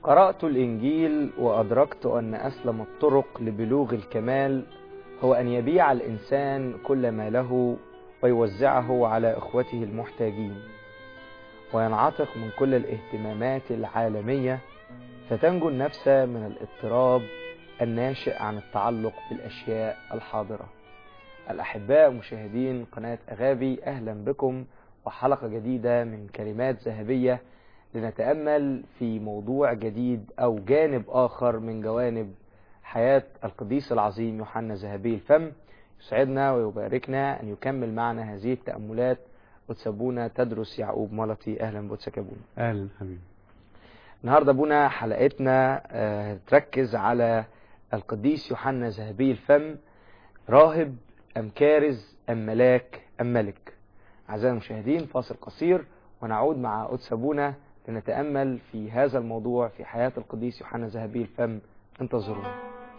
قرأت الإنجيل وأدركت أن أسلم الطرق لبلوغ الكمال هو أن يبيع الإنسان كل ما له ويوزعه على إخوته المحتاجين وينعتق من كل الاهتمامات العالمية فتنجو النفس من الاضطراب الناشئ عن التعلق بالأشياء الحاضرة الأحباء مشاهدين قناة أغابي أهلا بكم وحلقة جديدة من كلمات ذهبية لنتأمل في موضوع جديد أو جانب آخر من جوانب حياة القديس العظيم يوحنا ذهبي الفم يسعدنا ويباركنا أن يكمل معنا هذه التأملات وتسابونا تدرس يعقوب ملطي أهلا بوتسك أبونا اهلا حبيبي النهاردة أبونا حلقتنا آه، تركز على القديس يوحنا ذهبي الفم راهب أم كارز أم ملاك أم ملك أعزائي المشاهدين فاصل قصير ونعود مع قدس أبونا لنتأمل في هذا الموضوع في حياة القديس يوحنا ذهبي الفم انتظرونا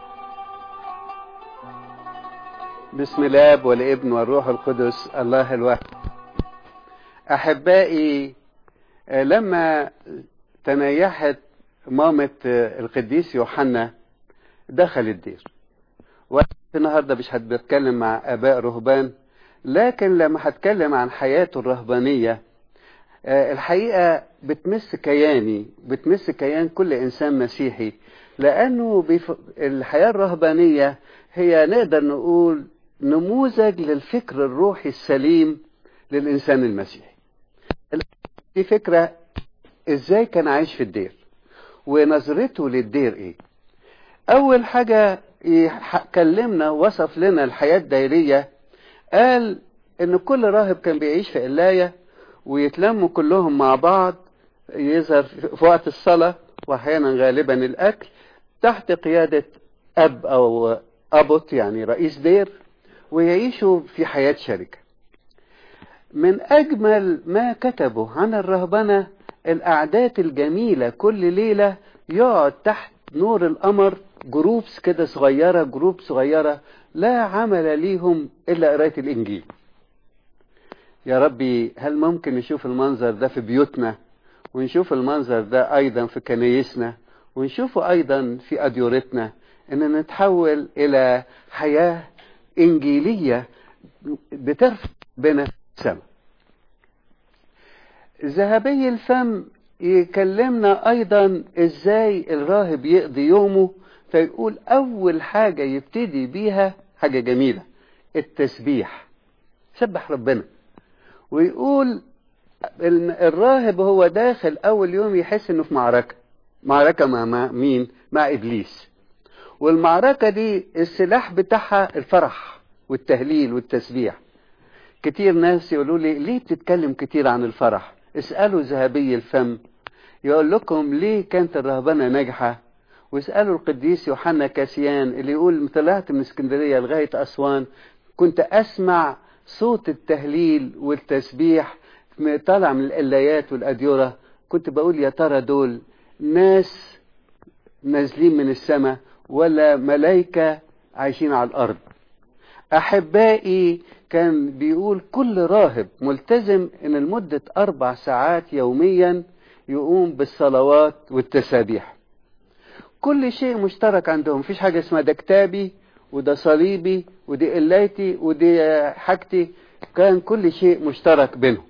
بسم الاب والابن والروح القدس الله الواحد احبائي آه، لما تنيحت مامة آه، القديس يوحنا دخل الدير النهارده مش هتكلم مع اباء رهبان لكن لما هتكلم عن حياته الرهبانيه آه، الحقيقه بتمس كياني بتمس كيان كل انسان مسيحي لانه بيف... الحياه الرهبانيه هي نقدر نقول نموذج للفكر الروحي السليم للانسان المسيحي دي فكره ازاي كان عايش في الدير ونظرته للدير ايه اول حاجه يح- كلمنا وصف لنا الحياه الدائريه قال ان كل راهب كان بيعيش في قلايه ويتلموا كلهم مع بعض يظهر في وقت الصلاه واحيانا غالبا الاكل تحت قياده اب او ابوت يعني رئيس دير ويعيشوا في حياه شركه من اجمل ما كتبه عن الرهبنه القعدات الجميله كل ليله يقعد تحت نور القمر جروبس كده صغيره جروب صغيره لا عمل ليهم الا قرايه الانجيل يا ربي هل ممكن نشوف المنظر ده في بيوتنا ونشوف المنظر ده ايضا في كنايسنا ونشوفه ايضا في اديورتنا ان نتحول الى حياه انجيليه بترفع بنا السماء ذهبي الفم يكلمنا ايضا ازاي الراهب يقضي يومه فيقول اول حاجه يبتدي بيها حاجه جميله التسبيح سبح ربنا ويقول ال- الراهب هو داخل اول يوم يحس انه في معركه معركه مع مع مين مع ابليس والمعركه دي السلاح بتاعها الفرح والتهليل والتسبيح كتير ناس يقولوا لي ليه بتتكلم كتير عن الفرح اسالوا ذهبي الفم يقول لكم ليه كانت الرهبنه ناجحه واسالوا القديس يوحنا كاسيان اللي يقول طلعت من اسكندريه لغايه اسوان كنت اسمع صوت التهليل والتسبيح م- طالع من القلايات والاديره كنت بقول يا ترى دول ناس نازلين من السماء ولا ملائكه عايشين على الارض احبائي كان بيقول كل راهب ملتزم ان لمده اربع ساعات يوميا يقوم بالصلوات والتسابيح كل شيء مشترك عندهم مفيش حاجه اسمها ده كتابي وده صليبي ودي قلايتي ودي حاجتي كان كل شيء مشترك بينهم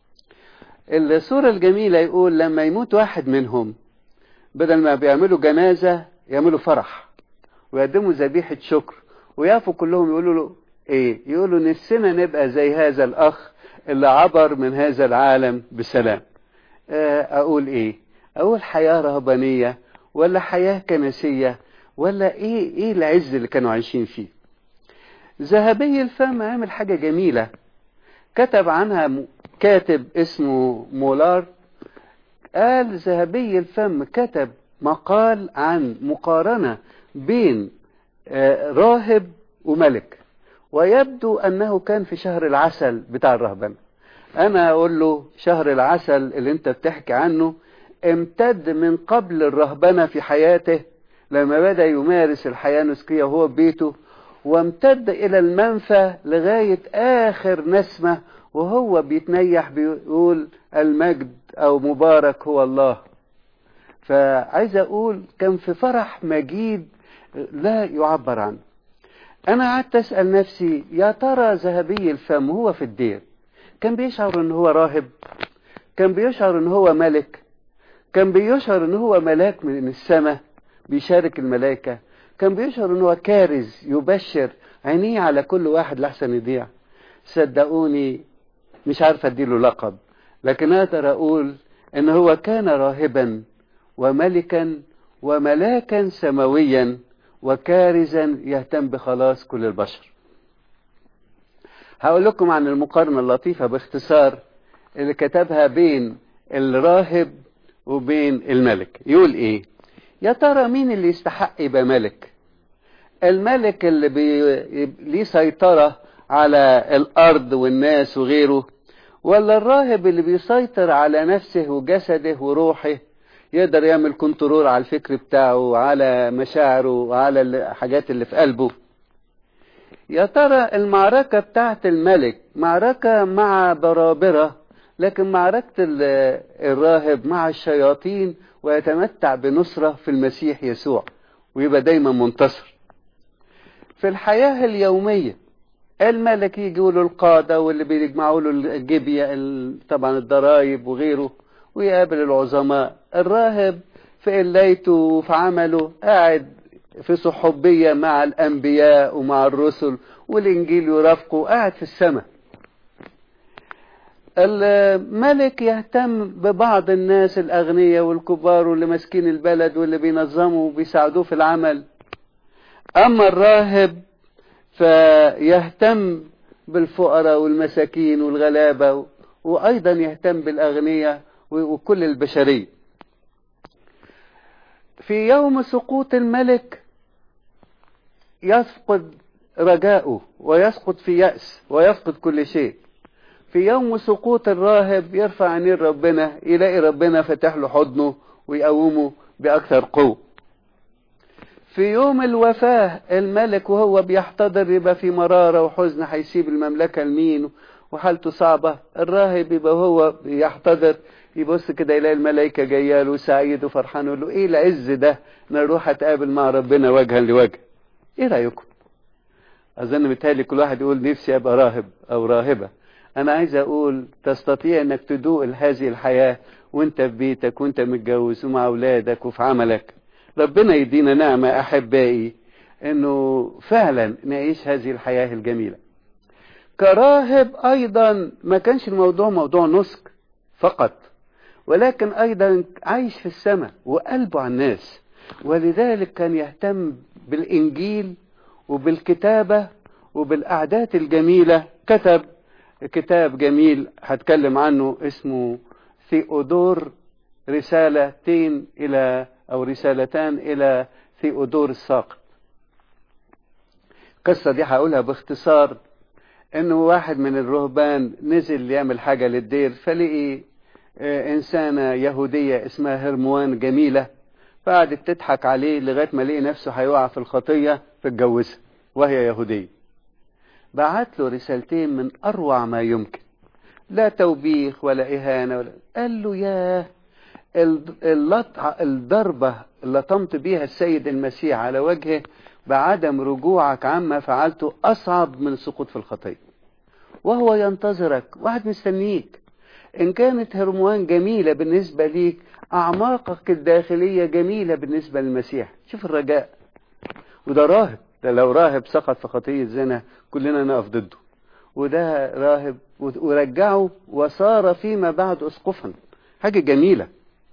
الصورة الجميلة يقول لما يموت واحد منهم بدل ما بيعملوا جنازة يعملوا فرح ويقدموا ذبيحة شكر ويقفوا كلهم يقولوا له ايه يقولوا نفسنا نبقى زي هذا الاخ اللي عبر من هذا العالم بسلام آه، اقول ايه اقول حياة رهبانية ولا حياة كنسية ولا ايه ايه العز اللي كانوا عايشين فيه ذهبي الفم عامل حاجة جميلة كتب عنها م- كاتب اسمه مولار قال ذهبي الفم كتب مقال عن مقارنة بين آه، راهب وملك ويبدو أنه كان في شهر العسل بتاع الرهبنة أنا أقول له شهر العسل اللي أنت بتحكي عنه امتد من قبل الرهبنة في حياته لما بدأ يمارس الحياة النسكية وهو في بيته وامتد إلى المنفى لغاية آخر نسمة وهو بيتنيح بيقول المجد أو مبارك هو الله فعايز اقول كان في فرح مجيد لا يعبر عنه انا قعدت اسال نفسي يا ترى ذهبي الفم هو في الدير كان بيشعر ان هو راهب كان بيشعر ان هو ملك كان بيشعر ان هو ملاك من السماء بيشارك الملائكه كان بيشعر ان هو كارز يبشر عينيه على كل واحد لحسن يضيع صدقوني مش عارف اديله لقب لكن اقدر اقول ان هو كان راهبا وملكا وملاكا سماويا وكارزا يهتم بخلاص كل البشر هقول لكم عن المقارنة اللطيفة باختصار اللي كتبها بين الراهب وبين الملك يقول ايه يا ترى مين اللي يستحق يبقى ملك الملك اللي بي... ليه سيطرة على الأرض والناس وغيره ولا الراهب اللي بيسيطر على نفسه وجسده وروحه يقدر يعمل كنترول على الفكر بتاعه وعلى مشاعره وعلى الحاجات اللي في قلبه يا ترى المعركة بتاعت الملك معركة مع برابرة لكن معركة الراهب مع الشياطين ويتمتع بنصرة في المسيح يسوع ويبقى دايما منتصر في الحياة اليومية الملك يجي له القادة واللي بيجمعوا له الجبية طبعا الضرايب وغيره ويقابل العظماء الراهب في قلايته وفي عمله قاعد في صحوبية مع الأنبياء ومع الرسل والإنجيل يرافقه قاعد في السماء الملك يهتم ببعض الناس الأغنياء والكبار واللي ماسكين البلد واللي بينظموا وبيساعدوه في العمل أما الراهب فيهتم بالفقراء والمساكين والغلابة وأيضا يهتم بالأغنياء وكل البشرية في يوم سقوط الملك يفقد رجاؤه ويسقط في يأس ويفقد كل شيء في يوم سقوط الراهب يرفع عينيه ربنا يلاقي ربنا فتح له حضنه ويقومه بأكثر قوة في يوم الوفاة الملك وهو بيحتضر يبقى في مرارة وحزن هيسيب المملكة لمين وحالته صعبة الراهب يبقى هو بيحتضر يبص كده يلاقي الملائكة جاية له سعيد وفرحان يقول له ايه العز ده انا اروح اتقابل مع ربنا وجها لوجه ايه رأيكم اظن متهيألي كل واحد يقول نفسي ابقى راهب او راهبة انا عايز اقول تستطيع انك تدوق هذه الحياة وانت في بيتك وانت متجوز ومع اولادك وفي عملك ربنا يدينا نعمة احبائي انه فعلا نعيش هذه الحياة الجميلة كراهب ايضا ما كانش الموضوع موضوع نسك فقط ولكن ايضا عايش في السماء وقلبه على الناس ولذلك كان يهتم بالانجيل وبالكتابة وبالاعداد الجميلة كتب كتاب جميل هتكلم عنه اسمه ثيودور رسالتين الى او رسالتان الى ثيودور الساقط القصة دي هقولها باختصار انه واحد من الرهبان نزل يعمل حاجة للدير فلقي انسانة يهودية اسمها هرموان جميلة فقعدت تضحك عليه لغاية ما لقي نفسه هيقع في الخطية فاتجوزها وهي يهودية بعت له رسالتين من اروع ما يمكن لا توبيخ ولا اهانة ولا قال له ياه اللطعة الضربة اللي لطمت بيها السيد المسيح على وجهه بعدم رجوعك عما فعلته أصعب من السقوط في الخطية وهو ينتظرك واحد مستنيك إن كانت هرموان جميلة بالنسبة ليك أعماقك الداخلية جميلة بالنسبة للمسيح شوف الرجاء وده راهب ده لو راهب سقط في خطية زنا كلنا نقف ضده وده راهب ورجعه وصار فيما بعد أسقفا حاجة جميلة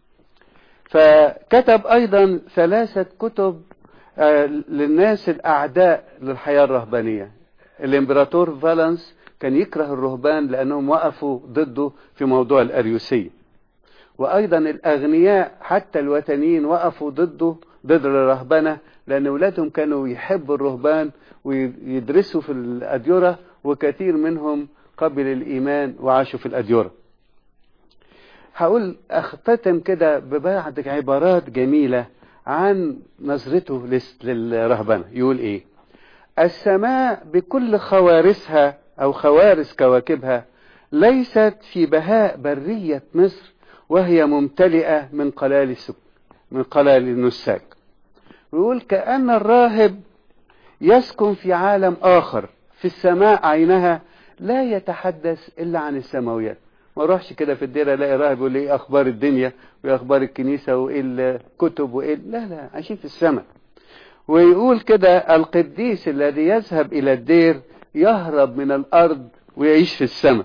فكتب أيضا ثلاثة كتب للناس الأعداء للحياة الرهبانية الإمبراطور فالنس كان يكره الرهبان لأنهم وقفوا ضده في موضوع الأريوسية وأيضا الأغنياء حتى الوثنيين وقفوا ضده ضد الرهبنة لأن أولادهم كانوا يحبوا الرهبان ويدرسوا في الأديرة وكثير منهم قبل الإيمان وعاشوا في الأديرة هقول أختتم كده ببعض عبارات جميلة عن نظرته للرهبنة يقول ايه السماء بكل خوارسها او خوارس كواكبها ليست في بهاء برية مصر وهي ممتلئة من قلال السكن من قلائل النساك ويقول كأن الراهب يسكن في عالم آخر في السماء عينها لا يتحدث إلا عن السماويات ما اروحش كده في الديره الاقي راهب يقول لي ايه اخبار الدنيا وايه اخبار الكنيسه وايه الكتب وايه لا لا عايشين في السماء ويقول كده القديس الذي يذهب الى الدير يهرب من الارض ويعيش في السماء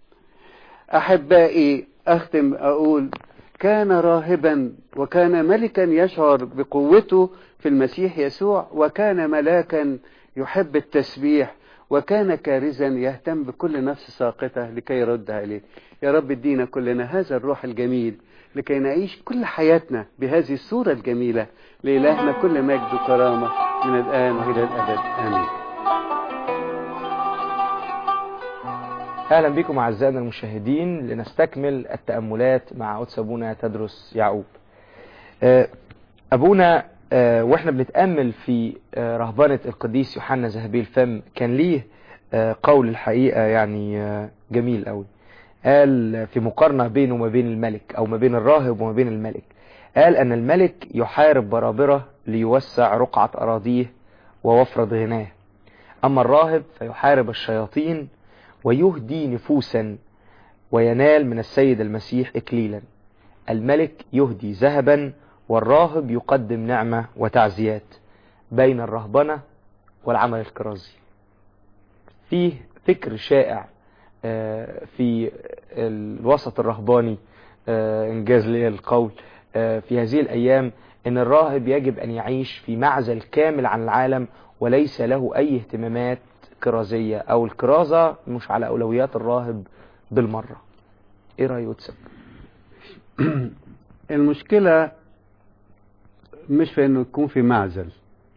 احبائي اختم اقول كان راهبا وكان ملكا يشعر بقوته في المسيح يسوع وكان ملاكا يحب التسبيح وكان كارزا يهتم بكل نفس ساقطة لكي يردها إليه يا رب ادينا كلنا هذا الروح الجميل لكي نعيش كل حياتنا بهذه الصورة الجميلة لإلهنا كل مجد وكرامة من الآن وإلى الأبد آمين أهلا بكم أعزائنا المشاهدين لنستكمل التأملات مع قدس أبونا تدرس يعقوب أبونا واحنا بنتأمل في رهبنة القديس يوحنا ذهبي الفم كان ليه قول الحقيقة يعني جميل قوي قال في مقارنة بينه وما بين الملك او ما بين الراهب وما بين الملك قال ان الملك يحارب برابرة ليوسع رقعة اراضيه ووفرة غناه اما الراهب فيحارب الشياطين ويهدي نفوسا وينال من السيد المسيح اكليلا الملك يهدي ذهبا والراهب يقدم نعمة وتعزيات بين الرهبنة والعمل الكرازي فيه فكر شائع في الوسط الرهباني انجاز لي القول في هذه الايام ان الراهب يجب ان يعيش في معزل كامل عن العالم وليس له اي اهتمامات كرازية او الكرازة مش على اولويات الراهب بالمرة ايه رأي يوتسف المشكلة مش في انه يكون في معزل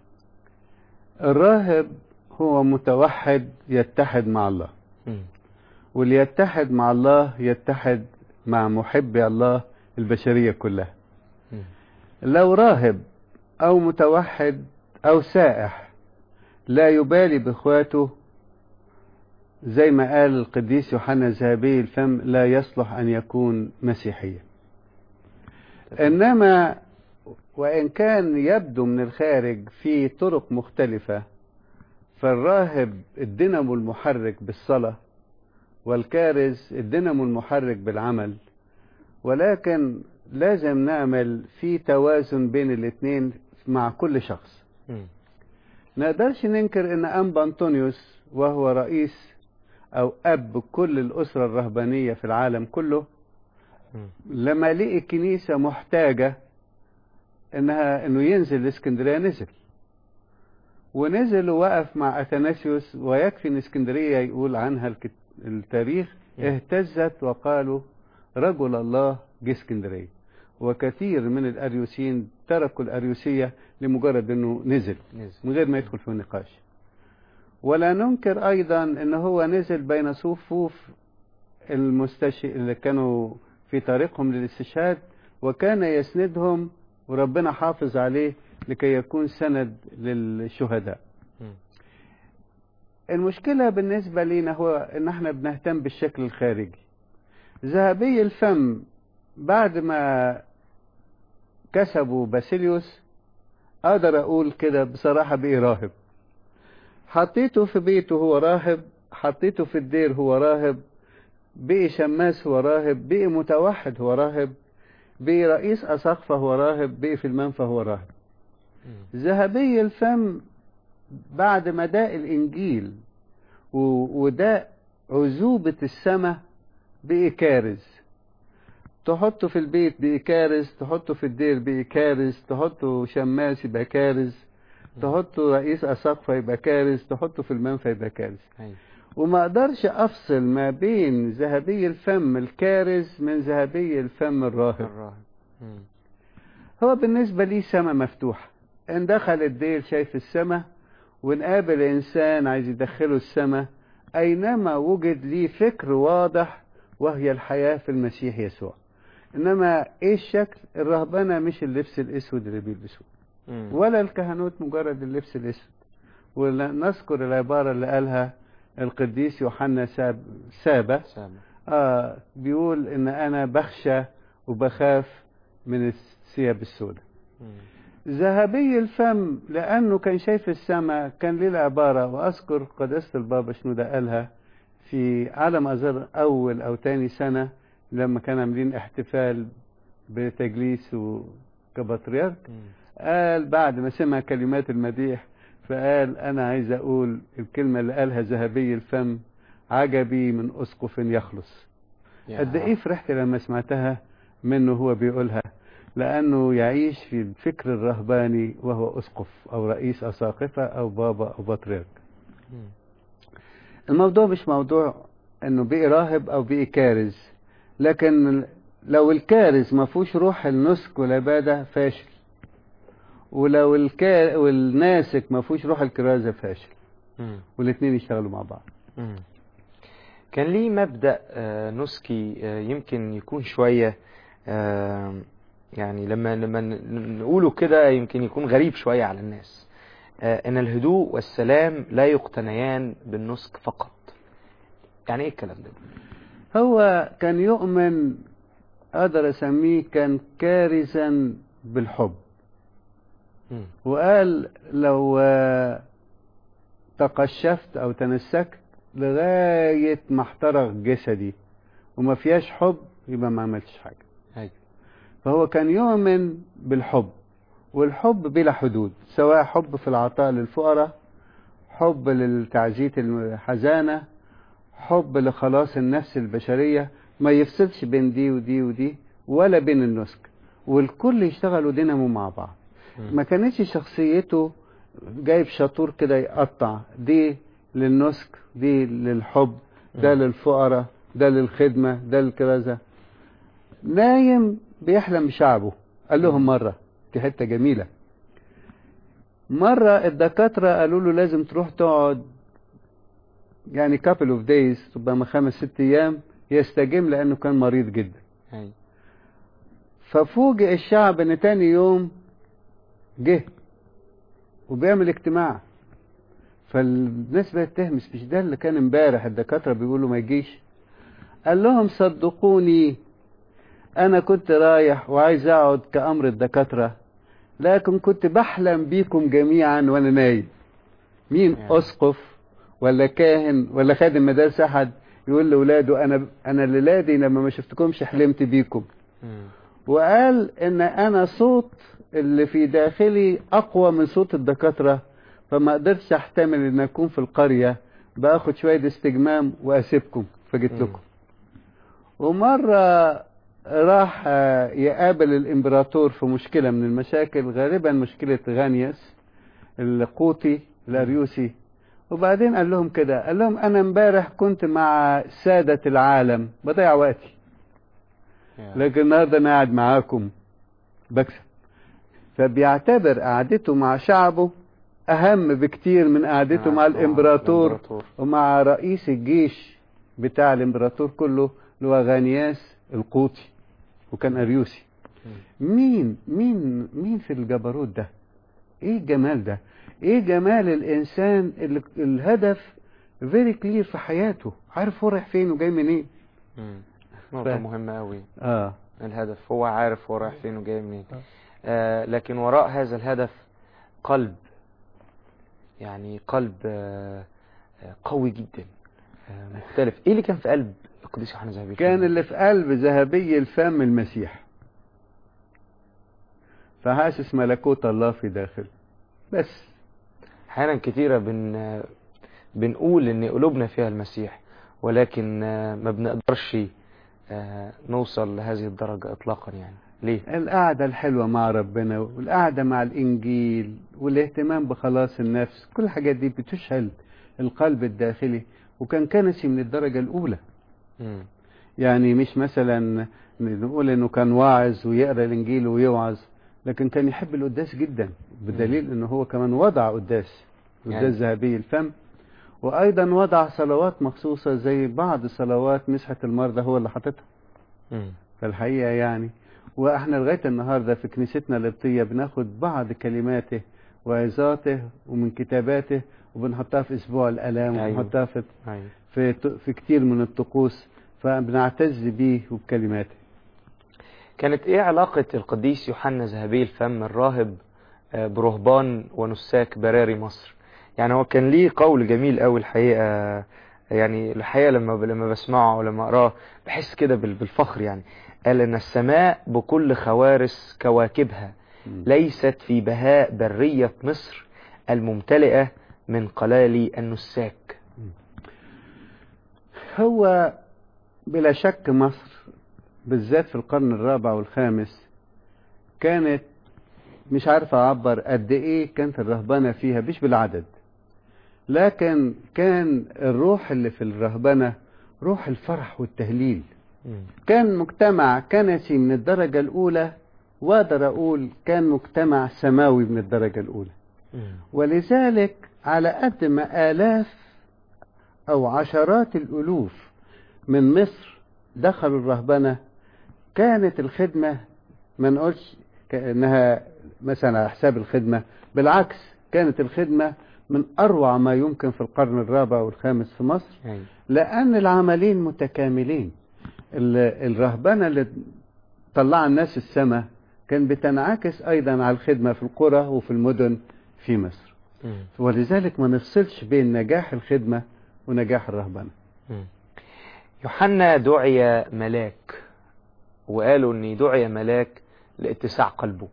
الراهب هو متوحد يتحد مع الله واللي يتحد مع الله يتحد مع محبي الله البشرية كلها لو راهب او متوحد او سائح لا يبالي باخواته زي ما قال القديس يوحنا الذهبي الفم لا يصلح ان يكون مسيحيا انما وإن كان يبدو من الخارج في طرق مختلفة فالراهب الدينامو المحرك بالصلاة والكارز الدينامو المحرك بالعمل ولكن لازم نعمل في توازن بين الاثنين مع كل شخص نقدرش ننكر ان أنبا أنطونيوس وهو رئيس أو أب كل الأسرة الرهبانية في العالم كله لما لقي الكنيسة محتاجة انها انه ينزل الاسكندريه نزل ونزل ووقف مع اثناسيوس ويكفي ان اسكندريه يقول عنها التاريخ اهتزت وقالوا رجل الله جه اسكندريه وكثير من الاريوسيين تركوا الاريوسيه لمجرد انه نزل, نزل من غير ما يدخل في النقاش ولا ننكر ايضا ان هو نزل بين صفوف المستشفى اللي كانوا في طريقهم للاستشهاد وكان يسندهم وربنا حافظ عليه لكي يكون سند للشهداء المشكلة بالنسبة لنا هو ان احنا بنهتم بالشكل الخارجي ذهبي الفم بعد ما كسبوا باسيليوس اقدر اقول كده بصراحة بقي راهب حطيته في بيته هو راهب حطيته في الدير هو راهب بقي شماس هو راهب بقي متوحد هو راهب بقي رئيس أساقفة هو راهب بقي في المنفى هو راهب ذهبي الفم بعد ما داء الإنجيل وداء عزوبة السماء بقي كارز تحطه في البيت بقي كارز تحطه في الدير بقي كارز تحطه شماس يبقى كارز تحطه رئيس أساقفة يبقى كارز تحطه في المنفى يبقى كارز وما اقدرش افصل ما بين ذهبي الفم الكارز من ذهبي الفم الراهب الراهب هو بالنسبة لي سماء مفتوحة ان دخل الدير شايف السماء ونقابل انسان عايز يدخله السماء اينما وجد لي فكر واضح وهي الحياة في المسيح يسوع انما ايه الشكل الرهبنة مش اللبس الاسود اللي بيلبسوه ولا الكهنوت مجرد اللبس الاسود ونذكر العبارة اللي قالها القديس يوحنا ساب سابة آه بيقول ان انا بخشى وبخاف من الثياب السوداء ذهبي الفم لأنه كان شايف السماء كان ليه العبارة وأذكر قداسة البابا شنودة قالها في عالم أزر أول أو تاني سنة لما كان عاملين احتفال بتجليس كبطريرك قال بعد ما سمع كلمات المديح فقال أنا عايز أقول الكلمة اللي قالها ذهبي الفم عجبي من أسقف يخلص قد إيه فرحت لما سمعتها منه هو بيقولها لأنه يعيش في الفكر الرهباني وهو أسقف أو رئيس أساقفة أو بابا أو بطريرك الموضوع مش موضوع أنه بقي راهب أو بقي كارز لكن لو الكارز ما فيهوش روح النسك والعبادة فاشل ولو الكا... والناسك ما فيهوش روح الكرازة فاشل والاثنين يشتغلوا مع بعض مم. كان ليه مبدأ نسكي يمكن يكون شوية يعني لما لما نقوله كده يمكن يكون غريب شوية على الناس ان الهدوء والسلام لا يقتنيان بالنسك فقط يعني ايه الكلام ده هو كان يؤمن اقدر اسميه كان كارثا بالحب مم. وقال لو تقشفت او تنسكت لغاية ما احترق جسدي وما فيهاش حب يبقى ما عملتش حاجة أيوة. فهو كان يؤمن بالحب والحب بلا حدود سواء حب في العطاء للفقراء حب للتعزية الحزانة حب لخلاص النفس البشرية ما يفصلش بين دي ودي ودي ولا بين النسك والكل يشتغلوا دينامو مع بعض ما كانتش شخصيته جايب شاطور كده يقطع دي للنسك دي للحب ده للفقراء ده للخدمة ده للكرازة نايم بيحلم بشعبه قال لهم مرة دي حتة جميلة مرة الدكاترة قالوا له لازم تروح تقعد يعني couple of days ربما خمس ست أيام يستجم لأنه كان مريض جدا أيوة. ففوجئ الشعب ان تاني يوم جه وبيعمل اجتماع فالناس بقت تهمس مش ده اللي كان امبارح الدكاتره بيقولوا ما يجيش قال لهم صدقوني انا كنت رايح وعايز اقعد كامر الدكاتره لكن كنت بحلم بيكم جميعا وانا نايم مين يعني. اسقف ولا كاهن ولا خادم مدارس احد يقول لاولاده انا انا لولادي لما ما شفتكمش حلمت بيكم مم. وقال ان انا صوت اللي في داخلي اقوى من صوت الدكاتره فما قدرتش احتمل ان اكون في القريه باخد شويه استجمام واسيبكم فجيت مم. لكم ومره راح آه، يقابل الامبراطور في مشكله من المشاكل غالبا مشكله غانياس القوطي الاريوسي وبعدين قال لهم كده قال لهم انا امبارح كنت مع ساده العالم بضيع وقتي يعني. لكن النهارده انا قاعد معاكم بكسب فبيعتبر قعدته مع شعبه اهم بكتير من قعدته مع الامبراطور الإمبراطور. ومع رئيس الجيش بتاع الامبراطور كله اللي هو غانياس القوطي وكان اريوسي مين مين مين في الجبروت ده ايه الجمال ده ايه جمال الانسان اللي الهدف فيري كلير في حياته عارف هو رايح فين وجاي منين مم. نقطة ف- مهمة أوي اه الهدف هو عارف هو رايح فين وجاي منين آه. آه لكن وراء هذا الهدف قلب يعني قلب آه آه، قوي جدا آه مختلف ايه اللي كان في قلب القديس يوحنا ذهبي كان اللي في قلب ذهبي الفم المسيح فحاسس ملكوت الله في داخل بس احيانا كتيرة بن بنقول ان قلوبنا فيها المسيح ولكن آه، ما بنقدرش آه، نوصل لهذه الدرجة اطلاقا يعني ليه القعدة الحلوة مع ربنا والقعدة مع الإنجيل والاهتمام بخلاص النفس كل الحاجات دي بتشعل القلب الداخلي وكان كنسي من الدرجة الأولى مم. يعني مش مثلا نقول انه كان واعظ ويقرا الانجيل ويوعظ لكن كان يحب القداس جدا بدليل انه هو كمان وضع قداس يعني. قداس ذهبي الفم وايضا وضع صلوات مخصوصه زي بعض صلوات مسحه المرضى هو اللي حاططها مم. فالحقيقه يعني واحنا لغايه النهارده في كنيستنا القبطيه بناخد بعض كلماته وعظاته ومن كتاباته وبنحطها في اسبوع الالام أيوة. وبنحطها في أيوة. في في كتير من الطقوس فبنعتز بيه وبكلماته كانت ايه علاقة القديس يوحنا ذهبي الفم الراهب آه، برهبان ونساك براري مصر يعني هو كان ليه قول جميل قوي الحقيقة يعني الحقيقة لما لما بسمعه ولما اقراه بحس كده بال- بالفخر يعني قال ان السماء بكل خوارس كواكبها ليست في بهاء برية مصر الممتلئة من قلال النساك هو بلا شك مصر بالذات في القرن الرابع والخامس كانت مش عارف اعبر قد ايه كانت الرهبنه فيها مش بالعدد لكن كان الروح اللي في الرهبنه روح الفرح والتهليل كان مجتمع كنسي من الدرجه الاولى واقدر اقول كان مجتمع سماوي من الدرجه الاولى ولذلك على قد ما آلاف أو عشرات الألوف من مصر دخلوا الرهبنة كانت الخدمة ما نقولش كأنها مثلا على حساب الخدمة بالعكس كانت الخدمة من أروع ما يمكن في القرن الرابع والخامس في مصر أيوة. لأن العملين متكاملين ال- الرهبنة اللي طلع الناس السماء كان بتنعكس أيضا على الخدمة في القرى وفي المدن في مصر مم. ولذلك ما نفصلش بين نجاح الخدمة ونجاح الرهبنة مم. يوحنا دعي ملاك وقالوا ان دعي ملاك لاتساع قلبه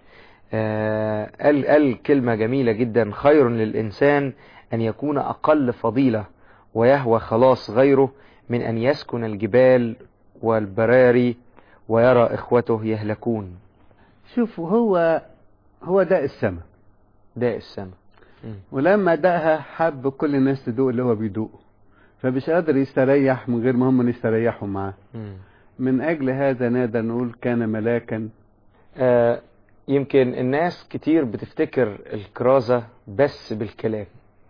آه قال قال كلمة جميلة جدا خير للإنسان أن يكون أقل فضيلة ويهوى خلاص غيره من أن يسكن الجبال والبراري ويرى إخوته يهلكون شوف هو هو داء السماء داء السماء مم. ولما دقها حب كل الناس تدوق اللي هو بيدوقه فمش قادر يستريح من غير ما هم يستريحوا معاه مم. من أجل هذا نقدر نقول كان ملاكا آه، يمكن الناس كتير بتفتكر الكرازة بس بالكلام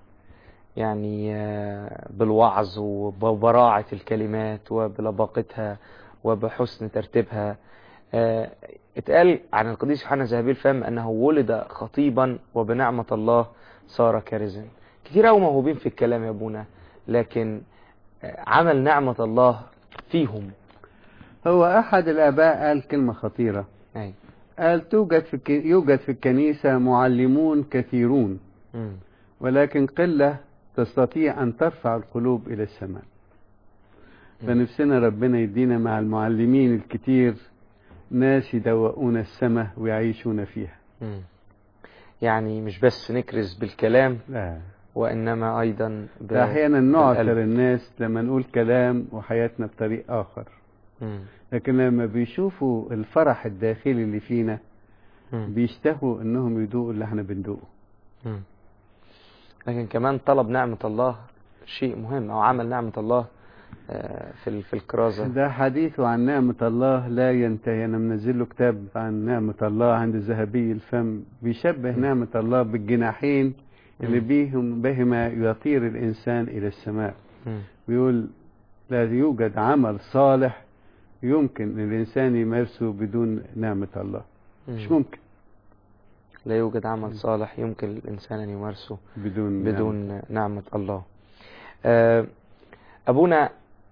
يعني آه، بالوعظ وبراعة الكلمات وبلباقتها وبحسن ترتيبها آه، اتقال عن القديس يوحنا ذهبي الفم أنه ولد خطيبا وبنعمة الله صار كارزا كتير قوي موهوبين في الكلام يا ابونا لكن آه، عمل نعمة الله فيهم هو أحد الآباء قال كلمة خطيرة أي. قال توجد في الك- يوجد في الكنيسة معلمون كثيرون مم. ولكن قلة تستطيع أن ترفع القلوب إلى السماء مم. فنفسنا ربنا يدينا مع المعلمين الكتير ناس يدوقون السماء ويعيشون فيها مم. يعني مش بس نكرز بالكلام لا وإنما أيضا ب... ده أحيانا نعثر بالقلب. الناس لما نقول كلام وحياتنا بطريق آخر مم. لكن لما بيشوفوا الفرح الداخلي اللي فينا مم. بيشتهوا انهم يدوقوا اللي احنا بندوقه مم. لكن كمان طلب نعمة الله شيء مهم أو عمل نعمة الله آه، في ال- في الكرازة ده حديثه عن نعمة الله لا ينتهي أنا منزل له كتاب عن نعمة الله عند ذهبي الفم بيشبه م. نعمة الله بالجناحين اللي م. بيهم بهما يطير الإنسان إلى السماء مم. بيقول لا يوجد عمل صالح يمكن الإنسان يمارسه بدون نعمة الله مش مم. ممكن لا يوجد عمل صالح يمكن للإنسان أن يمارسه بدون نعمة. بدون نعمة الله آه، أبونا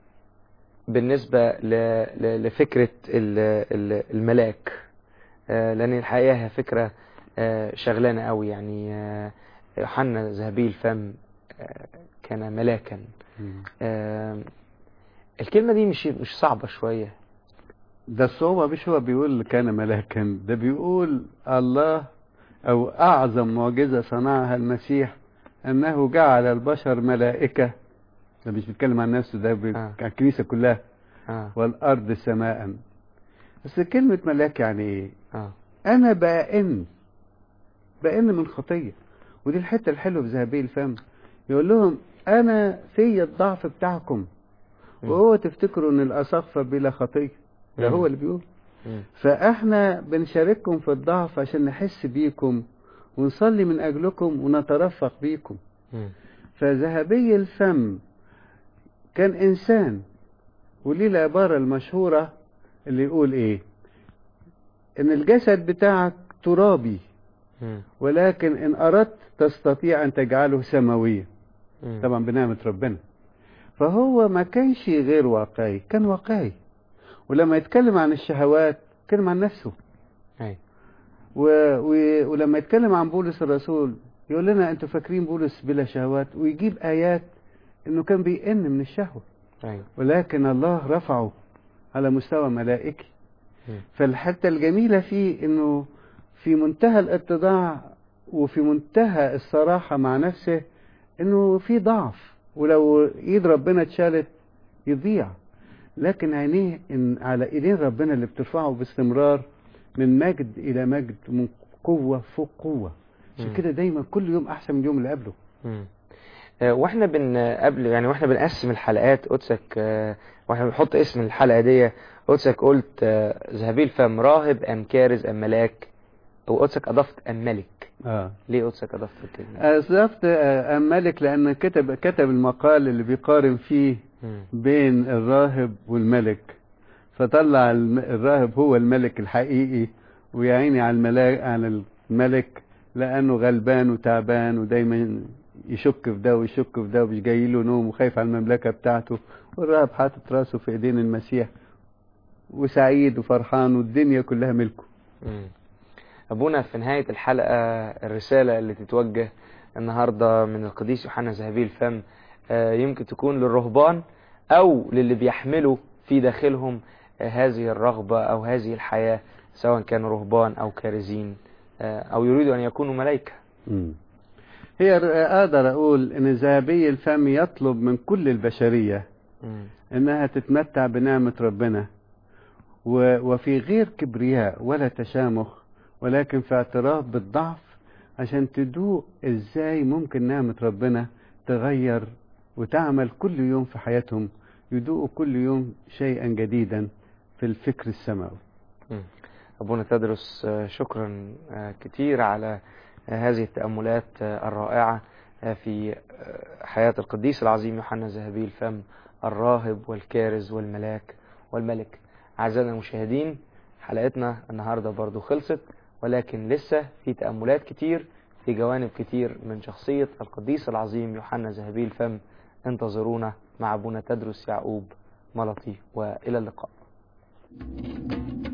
بالنسبة ل- ل- لفكرة ال- ال- الملاك آه، لأن الحقيقة هي فكرة آه، شغلانة قوي يعني آه، يوحنا ذهبي الفم آه، كان ملاكا مم. آه، الكلمة دي مش مش صعبة شوية ده الصعوبة مش هو بيقول كان ملاكا ده بيقول الله أو أعظم معجزة صنعها المسيح أنه جعل البشر ملائكة ده مش بيتكلم عن نفسه ده بي- آه. عن الكنيسة كلها آه والأرض سماء بس كلمة ملاك يعني إيه؟ آه أنا بأن بأن من خطية ودي الحتة الحلوة في ذهبي الفم يقول لهم أنا في الضعف بتاعكم مم. وهو تفتكروا إن الأساقفة بلا خطية ده مم. هو اللي بيقول مم. فاحنا بنشارككم في الضعف عشان نحس بيكم ونصلي من اجلكم ونترفق بيكم مم. فذهبي الفم كان انسان وليه العبارة المشهورة اللي يقول ايه ان الجسد بتاعك ترابي مم. ولكن ان اردت تستطيع ان تجعله سماويا مم. طبعا بنعمة ربنا فهو ما كانش غير واقعي كان واقعي ولما يتكلم عن الشهوات اتكلم عن نفسه أي. و... و... ولما يتكلم عن بولس الرسول يقول لنا انتوا فاكرين بولس بلا شهوات ويجيب ايات انه كان بيئن من الشهوه أي. ولكن الله رفعه على مستوى ملائكي مم. فالحته الجميله فيه انه في منتهى الاتضاع وفي منتهى الصراحه مع نفسه انه في ضعف ولو ايد ربنا اتشالت يضيع لكن عينيه إن على ايدين ربنا اللي بترفعه باستمرار من مجد الى مجد من قوه فوق قوه عشان مم. كده دايما كل يوم احسن من اليوم اللي قبله مم. آه، واحنا بن قبل يعني واحنا بنقسم الحلقات قدسك آه، واحنا بنحط اسم الحلقه دي قدسك قلت آه، ذهبي الفم راهب ام كارز ام ملاك وقدسك اضفت ام ملك اه ليه قدسك اضفت الكلمه أصدفت أم مالك لأن كتب كتب المقال اللي بيقارن فيه مم. بين الراهب والملك فطلع الم- الراهب هو الملك الحقيقي ويعيني على الملاك على الملك لأنه غلبان وتعبان ودايما يشك في ده ويشك في ده ومش جاي له نوم وخايف على المملكة بتاعته والراهب حاطط راسه في ايدين المسيح وسعيد وفرحان والدنيا كلها ملكه مم. أبونا في نهاية الحلقة الرسالة اللي تتوجه النهاردة من القديس يوحنا ذهبي الفم آه، يمكن تكون للرهبان أو للي بيحملوا في داخلهم آه، هذه الرغبة أو هذه الحياة سواء كانوا رهبان أو كارزين آه، أو يريدوا أن يكونوا ملائكة هي اقدر اقول ان ذهبي الفم يطلب من كل البشريه مم. انها تتمتع بنعمه ربنا و- وفي غير كبرياء ولا تشامخ ولكن في اعتراف بالضعف عشان تدوق ازاي ممكن نعمه ربنا تغير وتعمل كل يوم في حياتهم يدوقوا كل يوم شيئا جديدا في الفكر السماوي مم. أبونا تدرس آه، شكرا آه، كتير على آه، هذه التأملات آه، الرائعة آه، في آه، حياة القديس العظيم يوحنا ذهبي الفم الراهب والكارز والملاك والملك أعزائنا المشاهدين حلقتنا النهاردة برضو خلصت ولكن لسه في تأملات كتير في جوانب كتير من شخصية القديس العظيم يوحنا ذهبي الفم انتظرونا مع أبونا تدرس يعقوب ملطي وإلى اللقاء